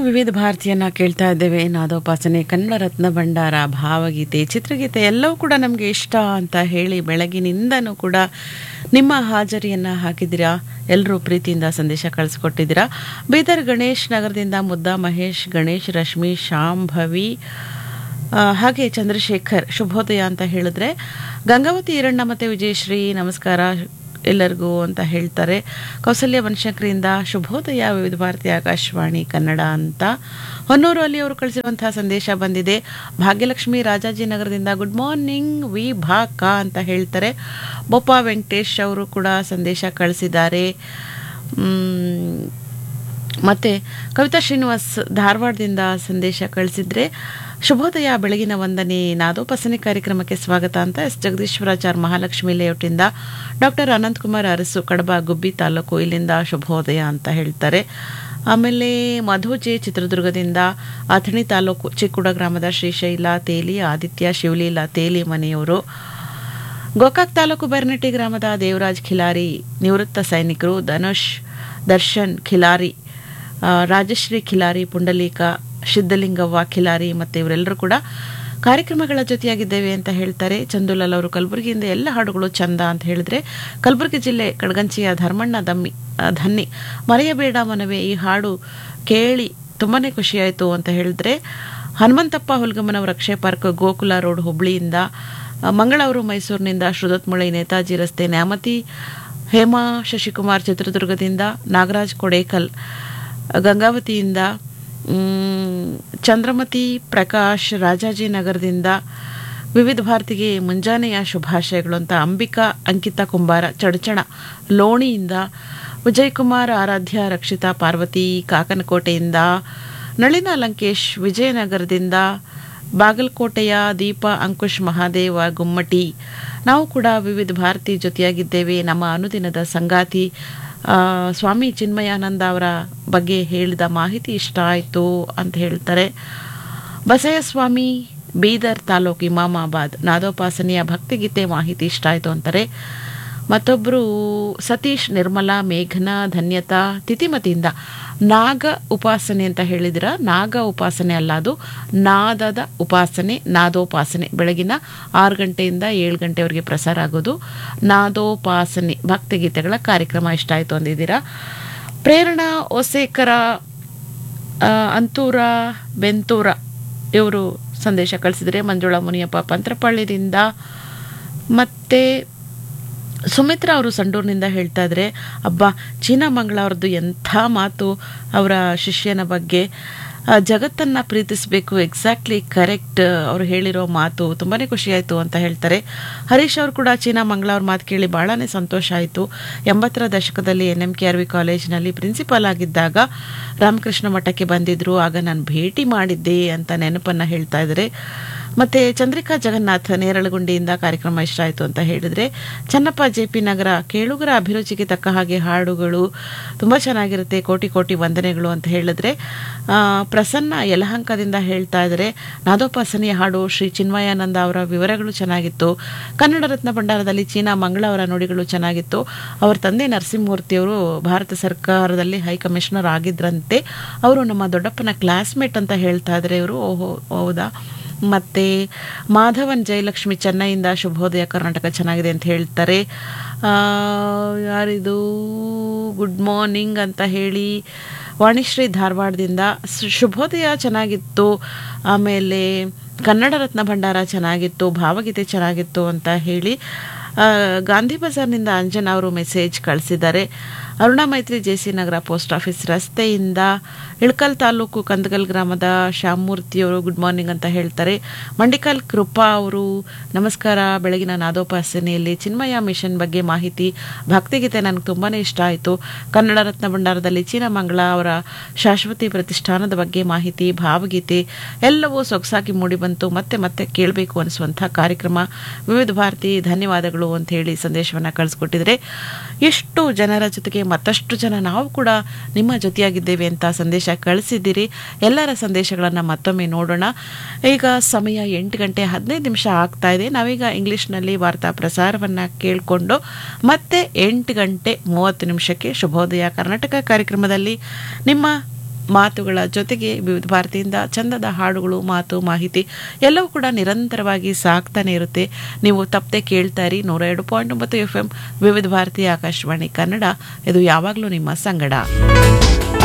ವಿವಿಧ ಭಾರತೀಯನ್ನ ಕೇಳ್ತಾ ಇದ್ದೇವೆ ನಾದೋಪಾಸನೆ ಕನ್ನಡ ರತ್ನ ಭಂಡಾರ ಭಾವಗೀತೆ ಚಿತ್ರಗೀತೆ ಎಲ್ಲವೂ ಕೂಡ ನಮಗೆ ಇಷ್ಟ ಅಂತ ಹೇಳಿ ಬೆಳಗಿನಿಂದನೂ ಕೂಡ ನಿಮ್ಮ ಹಾಜರಿಯನ್ನು ಹಾಕಿದ್ದೀರಾ ಎಲ್ಲರೂ ಪ್ರೀತಿಯಿಂದ ಸಂದೇಶ ಕಳಿಸ್ಕೊಟ್ಟಿದ್ದೀರಾ ಬೀದರ್ ಗಣೇಶ್ ನಗರದಿಂದ ಮುದ್ದಾ ಮಹೇಶ್ ಗಣೇಶ್ ರಶ್ಮಿ ಶಾಂಭವಿ ಆ, ಹಾಗೆ ಚಂದ್ರಶೇಖರ್ ಶುಭೋದಯ ಅಂತ ಹೇಳಿದ್ರೆ ಗಂಗಾವತಿ ಈರಣ್ಣ ಮತ್ತು ವಿಜಯಶ್ರೀ ನಮಸ್ಕಾರ ಎಲ್ಲರಿಗೂ ಅಂತ ಹೇಳ್ತಾರೆ ಕೌಸಲ್ಯ ಬನಶಂಕರಿಯಿಂದ ಶುಭೋದಯ ವಿವಿಧ ಭಾರತಿ ಆಕಾಶವಾಣಿ ಕನ್ನಡ ಅಂತ ಹೊನ್ನೂರು ಅಲ್ಲಿ ಅವರು ಕಳಿಸಿರುವಂತಹ ಸಂದೇಶ ಬಂದಿದೆ ಭಾಗ್ಯಲಕ್ಷ್ಮಿ ರಾಜಾಜಿನಗರದಿಂದ ಗುಡ್ ಮಾರ್ನಿಂಗ್ ವಿ ಭಾ ಕಾ ಅಂತ ಹೇಳ್ತಾರೆ ಬೋಪಾ ವೆಂಕಟೇಶ್ ಅವರು ಕೂಡ ಸಂದೇಶ ಕಳಿಸಿದ್ದಾರೆ ಮ್, ಮತ್ತೆ ಕವಿತಾ ಶ್ರೀನಿವಾಸ್ ಧಾರವಾಡದಿಂದ ಸಂದೇಶ ಕಳಿಸಿದ್ರೆ ಶುಭೋದಯ ಬೆಳಗಿನ ವಂದನೆ ನಾದೋಪಾಸನೆ ಕಾರ್ಯಕ್ರಮಕ್ಕೆ ಸ್ವಾಗತ ಅಂತ ಎಸ್ ಜಗದೀಶ್ವರಾಚಾರ್ ಮಹಾಲಕ್ಷ್ಮಿ ಲೇಔಟಿಂದ ಡಾಕ್ಟರ್ ಅನಂತಕುಮಾರ್ ಅರಸು ಕಡಬ ಗುಬ್ಬಿ ತಾಲೂಕು ಇಲ್ಲಿಂದ ಶುಭೋದಯ ಅಂತ ಹೇಳ್ತಾರೆ ಆಮೇಲೆ ಮಧು ಜೆ ಚಿತ್ರದುರ್ಗದಿಂದ ಅಥಣಿ ತಾಲೂಕು ಚಿಕ್ಕುಡ ಗ್ರಾಮದ ಶ್ರೀಶೈಲ ತೇಲಿ ಆದಿತ್ಯ ಶಿವಲೀಲ ತೇಲಿ ಮನೆಯವರು ಗೋಕಾಕ್ ತಾಲೂಕು ಬರ್ನಟ್ಟಿ ಗ್ರಾಮದ ದೇವರಾಜ್ ಖಿಲಾರಿ ನಿವೃತ್ತ ಸೈನಿಕರು ಧನುಷ್ ದರ್ಶನ್ ಖಿಲಾರಿ ಆ, ರಾಜಶ್ರೀ ಖಿಲಾರಿ ಪುಂಡಲೀಕ ಸಿದ್ಧಲಿಂಗವ್ವ ಖಿಲಾರಿ ಮತ್ತು ಇವರೆಲ್ಲರೂ ಕೂಡ ಕಾರ್ಯಕ್ರಮಗಳ ಜೊತೆಯಾಗಿದ್ದೇವೆ ಅಂತ ಹೇಳ್ತಾರೆ ಚಂದುಲಾಲ್ ಅವರು ಕಲಬುರಗಿಯಿಂದ ಎಲ್ಲ ಹಾಡುಗಳು ಚಂದ ಅಂತ ಹೇಳಿದ್ರೆ ಕಲಬುರಗಿ ಜಿಲ್ಲೆ ಕಡಗಂಚಿಯ ಧರ್ಮಣ್ಣ ದಮ್ಮಿ ಆ, ಧನ್ನಿ ಮರೆಯಬೇಡ ಮನವೇ ಈ ಹಾಡು ಕೇಳಿ ತುಂಬಾ ಖುಷಿಯಾಯಿತು ಅಂತ ಹೇಳಿದ್ರೆ ಹನುಮಂತಪ್ಪ ಹುಲ್ಗಮ್ಮನವರ ಅಕ್ಷಯ ಪಾರ್ಕ್ ಗೋಕುಲ ರೋಡ್ ಹುಬ್ಳಿಯಿಂದ ಆ, ಮಂಗಳೂರು ಮೈಸೂರಿನಿಂದ ಶ್ರುದತ್ಮುಳೆ ನೇತಾಜಿ ರಸ್ತೆ ನ್ಯಾಮತಿ ಹೇಮಾ ಶಶಿಕುಮಾರ್ ಚಿತ್ರದುರ್ಗದಿಂದ ನಾಗರಾಜ್ ಕೊಡೇಕಲ್ ಗಂಗಾವತಿಯಿಂದ ಮ್, ಚಂದ್ರಮತಿ ಪ್ರಕಾಶ್ ರಾಜಾಜಿನಗರದಿಂದ ವಿವಿಧ ಭಾರತಿಗೆ ಮುಂಜಾನೆಯ ಶುಭಾಶಯಗಳು ಅಂತ ಅಂಬಿಕಾ ಅಂಕಿತಾ ಕುಂಬಾರ ಚಡಚಣ ಲೋಣಿಯಿಂದ ವಿಜಯ್ ಕುಮಾರ್ ಆರಾಧ್ಯ ರಕ್ಷಿತಾ ಪಾರ್ವತಿ ಕಾಕನಕೋಟೆಯಿಂದ ನಳಿನ ಲಂಕೇಶ್ ವಿಜಯನಗರದಿಂದ ಬಾಗಲಕೋಟೆಯ ದೀಪ ಅಂಕುಶ್ ಮಹಾದೇವ ಗುಮ್ಮಟಿ ನಾವು ಕೂಡ ವಿವಿಧ ಭಾರತಿ ಜೊತೆಯಾಗಿದ್ದೇವೆ ನಮ್ಮ ಅನುದಿನದ ಸಂಗಾತಿ ಆ, ಸ್ವಾಮಿ ಚಿನ್ಮಯಾನಂದ ಅವರ ಬಗ್ಗೆ ಹೇಳಿದ ಮಾಹಿತಿ ಇಷ್ಟ ಆಯಿತು ಅಂತ ಹೇಳ್ತಾರೆ ಬಸಯ್ಯಸ್ವಾಮಿ ಬೀದರ್ ತಾಲೂಕು ಇಮಾಮಾಬಾದ್ ನಾದೋಪಾಸನೆಯ ಭಕ್ತಿಗೀತೆ ಮಾಹಿತಿ ಇಷ್ಟ ಆಯಿತು ಅಂತಾರೆ ಮತ್ತೊಬ್ಬರು ಸತೀಶ್ ನಿರ್ಮಲಾ ಮೇಘನಾ ಧನ್ಯತಾ ತಿಥಿಮತಿಯಿಂದ ನಾಗ ಉಪಾಸನೆ ಅಂತ ಹೇಳಿದಿರ ನಾಗ ಉಪಾಸನೆ ಅಲ್ಲ ಅದು ನಾದದ ಉಪಾಸನೆ ನಾದೋಪಾಸನೆ ಬೆಳಗಿನ ಆರು ಗಂಟೆಯಿಂದ ಏಳು ಗಂಟೆವರೆಗೆ ಪ್ರಸಾರ ಆಗೋದು ನಾದೋಪಾಸನೆ ಭಕ್ತಿಗೀತೆಗಳ ಕಾರ್ಯಕ್ರಮ ಇಷ್ಟ ಆಯಿತು ಅಂದಿದ್ದೀರಾ ಪ್ರೇರಣಾ ಓಸೇಕರ ಆ, ಅಂತೂರ ಬೆಂತೂರ ಇವರು ಸಂದೇಶ ಕಳಿಸಿದರೆ ಮಂಜುಳಾ ಮುನಿಯಪ್ಪ ಪಂತ್ರಪಾಳ್ಯದಿಂದ ಮತ್ತೆ ಸುಮಿತ್ರಾ ಅವರು ಸಂಡೂರಿನಿಂದ ಹೇಳ್ತಾ ಇದ್ರೆ ಅಬ್ಬಾ ಚೀನಾ ಮಂಗಳ ಅವ್ರದ್ದು ಎಂಥ ಮಾತು ಅವರ ಶಿಷ್ಯನ ಬಗ್ಗೆ ಆ, ಜಗತ್ತನ್ನ ಪ್ರೀತಿಸಬೇಕು ಎಕ್ಸಾಕ್ಟ್ಲಿ ಕರೆಕ್ಟ್ ಅವರು ಹೇಳಿರೋ ಮಾತು ತುಂಬಾನೇ ಖುಷಿ ಆಯಿತು ಅಂತ ಹೇಳ್ತಾರೆ ಹರೀಶ್ ಅವರು ಕೂಡ ಚೀನಾ ಮಂಗಳ ಅವ್ರ ಮಾತು ಕೇಳಿ ಬಹಳನೇ ಸಂತೋಷ ಆಯಿತು ಎಂಬತ್ತರ ದಶಕದಲ್ಲಿ N M K R V ಕಾಲೇಜಿನಲ್ಲಿ ಪ್ರಿನ್ಸಿಪಾಲ್ ಆಗಿದ್ದಾಗ ರಾಮಕೃಷ್ಣ ಮಠಕ್ಕೆ ಬಂದಿದ್ರು ಆಗ ನಾನು ಭೇಟಿ ಮಾಡಿದ್ದೆ ಅಂತ ನೆನಪನ್ನು ಹೇಳ್ತಾ ಇದ್ದಾರೆ ಮತ್ತೆ ಚಂದ್ರಿಕಾ ಜಗನ್ನಾಥ್ ನೇರಳಗುಂಡಿಯಿಂದ ಕಾರ್ಯಕ್ರಮ ಇಷ್ಟ ಆಯಿತು ಅಂತ ಹೇಳಿದ್ರೆ ಚನ್ನಪ್ಪ ಜೆ ಪಿ ನಗರ ಕೇಳುಗರ ಅಭಿರುಚಿಗೆ ತಕ್ಕ ಹಾಗೆ ಹಾಡುಗಳು ತುಂಬ ಚೆನ್ನಾಗಿರುತ್ತೆ ಕೋಟಿ ಕೋಟಿ ವಂದನೆಗಳು ಅಂತ ಹೇಳಿದ್ರೆ ಆ, ಪ್ರಸನ್ನ ಯಲಹಂಕದಿಂದ ಹೇಳ್ತಾ ಇದ್ದಾರೆ ನಾದೋಪಾಸನೆಯ ಹಾಡು ಶ್ರೀ ಚಿನ್ಮಯಾನಂದ ಅವರ ವಿವರಗಳು ಚೆನ್ನಾಗಿತ್ತು ಕನ್ನಡ ರತ್ನ ಭಂಡಾರದಲ್ಲಿ ಚೀನಾ ಮಂಗಳ ಅವರ ನುಡಿಗಳು ಚೆನ್ನಾಗಿತ್ತು ಅವರ ತಂದೆ ನರಸಿಂಹಮೂರ್ತಿಯವರು ಭಾರತ ಸರ್ಕಾರದಲ್ಲಿ ಹೈ ಕಮಿಷನರ್ ಆಗಿದ್ರಂತೆ ಅವರು ನಮ್ಮ ದೊಡ್ಡಪ್ಪನ ಕ್ಲಾಸ್ಮೇಟ್ ಅಂತ ಹೇಳ್ತಾ ಇದ್ದಾರೆ ಇವರು ಓಹೋ ಹೌದಾ ಮತ್ತೆ ಮಾಧವನ್ ಜಯಲಕ್ಷ್ಮಿ ಚೆನ್ನೈಯಿಂದ ಶುಭೋದಯ ಕರ್ನಾಟಕ ಚೆನ್ನಾಗಿದೆ ಅಂತ ಹೇಳ್ತಾರೆ ಆ, ಯಾರಿದು ಗುಡ್ ಮಾರ್ನಿಂಗ್ ಅಂತ ಹೇಳಿ ವಾಣಿಶ್ರೀ ಧಾರವಾಡದಿಂದ ಸು- ಶುಭೋದಯ ಚೆನ್ನಾಗಿತ್ತು ಆಮೇಲೆ ಕನ್ನಡ ರತ್ನ ಭಂಡಾರ ಚೆನ್ನಾಗಿತ್ತು ಭಾವಗೀತೆ ಚೆನ್ನಾಗಿತ್ತು ಅಂತ ಹೇಳಿ ಆ, ಗಾಂಧಿ ಬಜಾರ್ನಿಂದ ಅಂಜನಾ ಅವರು ಮೆಸೇಜ್ ಕಳಿಸಿದ್ದಾರೆ Aruna Maitri J C Nagar post office ರಸ್ತೆಯಿಂದ ಇಳ್ಕಲ್ ತಾಲೂಕು ಕಂದಗಲ್ ಗ್ರಾಮದ ಶ್ಯಾಮಮೂರ್ತಿಯವರು ಗುಡ್ ಮಾರ್ನಿಂಗ್ ಅಂತ ಹೇಳ್ತಾರೆ ಮಂಡಿಕಲ್ ಕೃಪಾ ಅವರು ನಮಸ್ಕಾರ ಬೆಳಗಿನ ನಾದೋಪಾಸನೆಯಲ್ಲಿ ಚಿನ್ಮಯ ಮಿಷನ್ ಬಗ್ಗೆ ಮಾಹಿತಿ ಭಕ್ತಿಗೀತೆ ನನಗೆ ತುಂಬಾ ಇಷ್ಟ ಆಯಿತು ಕನ್ನಡ ರತ್ನ ಭಂಡಾರದಲ್ಲಿ ಚೀನಾ ಮಂಗಳ ಅವರ ಶಾಶ್ವತಿ ಪ್ರತಿಷ್ಠಾನದ ಬಗ್ಗೆ ಮಾಹಿತಿ ಭಾವಗೀತೆ ಎಲ್ಲವೂ ಸೊಗಸಾಗಿ ಮೂಡಿಬಂತು ಮತ್ತೆ ಮತ್ತೆ ಕೇಳಬೇಕು ಅನಿಸುವಂಥ ಕಾರ್ಯಕ್ರಮ ವಿವಿಧ ಭಾರತಿ ಧನ್ಯವಾದಗಳು ಅಂತ ಹೇಳಿ ಸಂದೇಶವನ್ನು ಕಳಿಸ್ಕೊಟ್ಟಿದ್ರೆ ಎಷ್ಟು ಜನರ ಜೊತೆಗೆ ಮತ್ತಷ್ಟು ಜನ ನಾವು ಕೂಡ ನಿಮ್ಮ ಜೊತೆಯಾಗಿದ್ದೇವೆ ಅಂತ ಸಂದೇಶ ಕಳಿಸಿದ್ದೀರಿ ಎಲ್ಲರ ಸಂದೇಶಗಳನ್ನು ಮತ್ತೊಮ್ಮೆ ನೋಡೋಣ ಈಗ ಸಮಯ ಎಂಟು ಗಂಟೆ ಹದಿನೈದು ನಿಮಿಷ ಆಗ್ತಾ ಇದೆ ನಾವೀಗ ಇಂಗ್ಲಿಷ್ನಲ್ಲಿ ವಾರ್ತಾ ಪ್ರಸಾರವನ್ನು ಕೇಳಿಕೊಂಡು ಮತ್ತೆ ಎಂಟು ಗಂಟೆ ಮೂವತ್ತು ನಿಮಿಷಕ್ಕೆ ಶುಭೋದಯ ಕರ್ನಾಟಕ ಕಾರ್ಯಕ್ರಮದಲ್ಲಿ ನಿಮ್ಮ ಮಾತುಗಳ ಜೊತೆಗೆ ವಿವಿಧ ಭಾರತಿಯಿಂದ ಚಂದದ ಹಾಡುಗಳು ಮಾತು ಮಾಹಿತಿ ಎಲ್ಲವೂ ಕೂಡ ನಿರಂತರವಾಗಿ ಸಾಕ್ತಾನೆ ಇರುತ್ತೆ ನೀವು ತಪ್ಪದೆ ಕೇಳ್ತಾ ಇರಿ ನೂರ ಎರಡು ಪಾಯಿಂಟ್ ಒಂಬತ್ತು ಎಫ್ ಎಂ ವಿವಿಧ ಭಾರತಿ ಆಕಾಶವಾಣಿ ಕನ್ನಡ ಇದು ಯಾವಾಗಲೂ ನಿಮ್ಮ ಸಂಗಡ